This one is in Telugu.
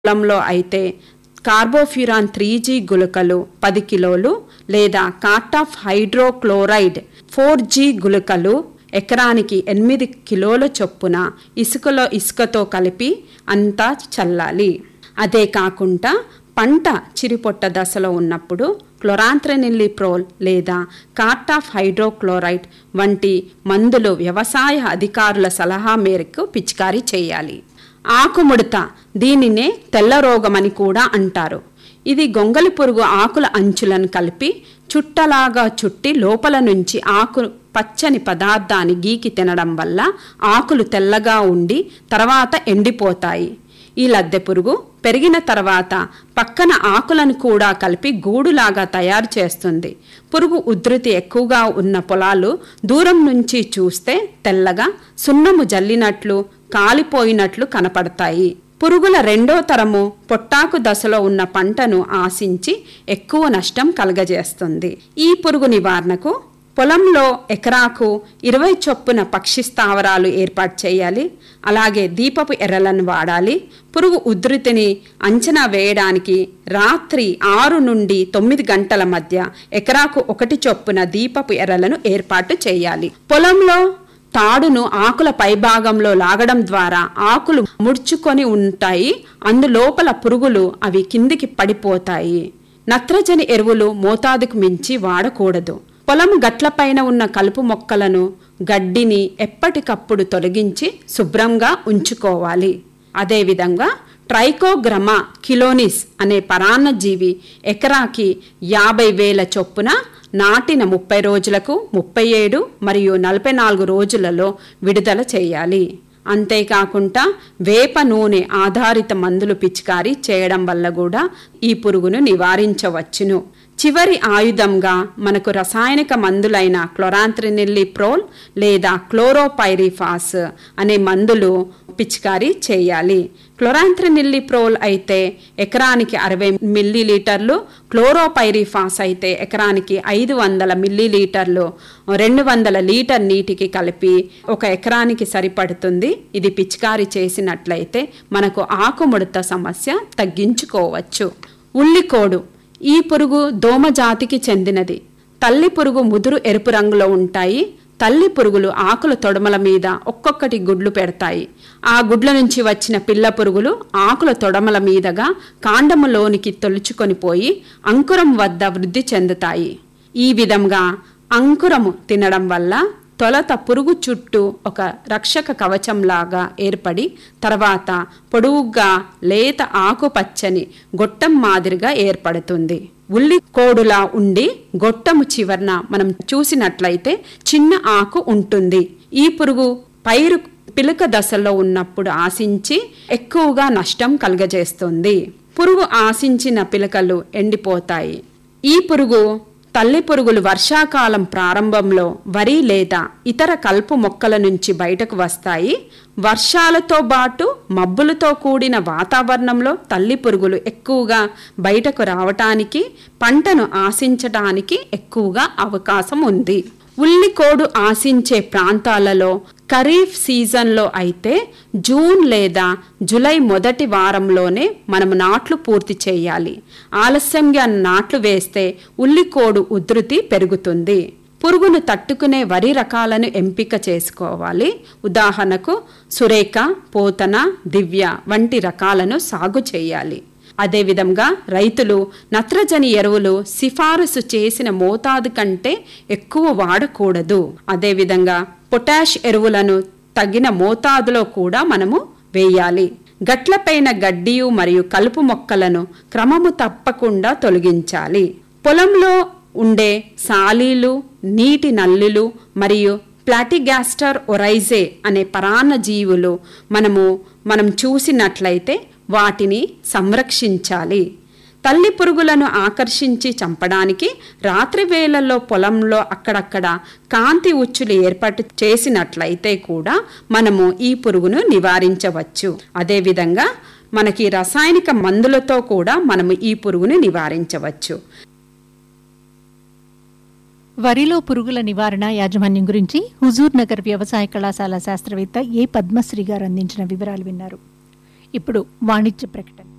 పొలంలో అయితే కార్బోఫ్యూరాన్ త్రీ జీ గుళికలు పది కిలోలు లేదా కార్టాఫ్ హైడ్రోక్లోరైడ్ ఫోర్ జీ గుళికలు ఎకరానికి ఎనిమిది కిలోల చొప్పున ఇసుకలో ఇసుకతో కలిపి అంతా చల్లాలి అదే కాకుండా పంట చిరిపొట్ట దశలో ఉన్నప్పుడు క్లోరాంత్రనిల్లిప్రోల్ లేదా కార్టాఫ్ హైడ్రోక్లోరైడ్ వంటి మందులు వ్యవసాయ అధికారుల సలహా మేరకు పిచికారీ చేయాలి ఆకుముడత దీనినే తెల్ల రోగమని కూడా అంటారు ఇది గొంగలి పురుగు ఆకుల అంచులను కలిపి చుట్టలాగా చుట్టి లోపల నుంచి ఆకు పచ్చని పదార్థాన్ని గీకి తినడం వల్ల ఆకులు తెల్లగా ఉండి తర్వాత ఎండిపోతాయి ఈ లద్దె పురుగు పెరిగిన తర్వాత పక్కన ఆకులను కూడా కలిపి గూడులాగా తయారు చేస్తుంది పురుగు ఉధృతి ఎక్కువగా ఉన్న పొలాలు దూరం నుంచి చూస్తే తెల్లగా సున్నము జల్లినట్లు కాలిపోయినట్లు కనపడతాయి పురుగుల రెండో తరము పొట్టాకు దశలో ఉన్న పంటను ఆశించి ఎక్కువ నష్టం కలగజేస్తుంది ఈ పురుగు నివారణకు పొలంలో ఎకరాకు ఇరవై చొప్పున పక్షి స్థావరాలు ఏర్పాటు చేయాలి అలాగే దీపపు ఎర్రలను వాడాలి పురుగు ఉధృతిని అంచనా వేయడానికి రాత్రి ఆరు నుండి తొమ్మిది గంటల మధ్య ఎకరాకు ఒకటి చొప్పున దీపపు ఎర్రలను ఏర్పాటు చేయాలి పొలంలో తాడును ఆకుల పైభాగంలో లాగడం ద్వారా ఆకులు ముడుచుకొని ఉంటాయి అందులోపల పురుగులు అవి కిందికి పడిపోతాయి నత్రజని ఎరువులు మోతాదుకు మించి వాడకూడదు పొలం గట్లపైన ఉన్న కలుపు మొక్కలను గడ్డిని ఎప్పటికప్పుడు తొలగించి శుభ్రంగా ఉంచుకోవాలి అదేవిధంగా ట్రైకోగ్రమా కిలోనిస్ అనే పరాన్నజీవి ఎకరాకి యాభై వేల చొప్పున నాటిన ముప్పై రోజులకు ముప్పై ఏడు మరియు నలభై నాలుగు రోజులలో విడుదల చేయాలి అంతేకాకుండా వేప నూనె ఆధారిత మందులు పిచికారీ చేయడం వల్ల కూడా ఈ పురుగును నివారించవచ్చును చివరి ఆయుధంగా మనకు రసాయనిక మందులైన క్లోరాంత్రినిల్లిప్రోల్ లేదా క్లోరోపైరిఫాస్ అనే మందులు పిచికారీ చేయాలి క్లోరాంత్రినిల్లిప్రోల్ అయితే ఎకరానికి అరవై మిల్లీలీటర్లు క్లోరోపైరిఫాస్ అయితే ఎకరానికి ఐదు వందల మిల్లీలీటర్లు రెండు వందల లీటర్ నీటికి కలిపి ఒక ఎకరానికి సరిపడుతుంది ఇది పిచికారీ చేసినట్లయితే మనకు ఆకుముడత సమస్య తగ్గించుకోవచ్చు ఉల్లికోడు ఈ పురుగు దోమ జాతికి చెందినది తల్లి పురుగు ముదురు ఎరుపు రంగులో ఉంటాయి తల్లి పురుగులు ఆకుల తొడమల మీద ఒక్కొక్కటి గుడ్లు పెడతాయి ఆ గుడ్ల నుంచి వచ్చిన పిల్ల పురుగులు ఆకుల తొడమల మీదగా కాండములోనికి తొలుచుకొని పోయి అంకురం వద్ద వృద్ధి చెందుతాయి ఈ విధంగా అంకురము తినడం వల్ల తొలత పురుగు చుట్టూ ఒక రక్షక కవచంలాగా ఏర్పడి తర్వాత పొడువుగా లేత ఆకుపచ్చని గొట్టం మాదిరిగా ఏర్పడుతుంది ఉల్లి కోడులా ఉండి గొట్టము చివరన మనం చూసినట్లయితే చిన్న ఆకు ఉంటుంది ఈ పురుగు పైరు పిలక దశలో ఉన్నప్పుడు ఆశించి ఎక్కువగా నష్టం కలుగజేస్తుంది పురుగు ఆశించిన పిలకలు ఎండిపోతాయి ఈ పురుగు తల్లి పురుగులు వర్షాకాలం ప్రారంభంలో వరి లేదా ఇతర కలుపు మొక్కల నుంచి బయటకు వస్తాయి వర్షాలతో పాటు మబ్బులతో కూడిన వాతావరణంలో తల్లి పురుగులు ఎక్కువగా బయటకు రావటానికి పంటను ఆశించటానికి ఎక్కువగా అవకాశం ఉంది ఉల్లికోడు ఆశించే ప్రాంతాలలో ఖరీఫ్ సీజన్లో అయితే జూన్ లేదా జూలై మొదటి వారంలోనే మనము నాట్లు పూర్తి చేయాలి ఆలస్యంగా నాట్లు వేస్తే ఉల్లికోడు ఉధృతి పెరుగుతుంది పురుగును తట్టుకునే వరి రకాలను ఎంపిక చేసుకోవాలి ఉదాహరణకు సురేఖ పోతన దివ్య వంటి రకాలను సాగు చేయాలి అదేవిధంగా రైతులు నత్రజని ఎరువులు సిఫారసు చేసిన మోతాదు కంటే ఎక్కువ వాడకూడదు అదేవిధంగా పొటాష్ ఎరువులను తగిన మోతాదులో కూడా మనము వేయాలి గట్లపైన గడ్డియు మరియు కలుపు మొక్కలను క్రమము తప్పకుండా తొలగించాలి పొలంలో ఉండే సాలీలు నీటి నల్లులు మరియు ప్లాటిగాస్టర్ ఒరైజే అనే పరాన్న జీవులు మనము మనం చూసినట్లయితే వాటిని సంరక్షించాలి తల్లి పురుగులను ఆకర్షించి చంపడానికి రాత్రి వేళల్లో పొలంలో అక్కడక్కడ కాంతి ఉచ్చులు ఏర్పాటు చేసినట్లయితే కూడా మనము ఈ పురుగును నివారించవచ్చు అదేవిధంగా మనకి రసాయనిక మందులతో కూడా మనము ఈ పురుగును నివారించవచ్చు వరిలో పురుగుల నివారణ యాజమాన్యం గురించి హుజూర్ నగర్ వ్యవసాయ కళాశాల శాస్త్రవేత్త ఏ పద్మశ్రీ గారు అందించిన వివరాలు విన్నారు ఇప్పుడు వాణిజ్య ప్రకటన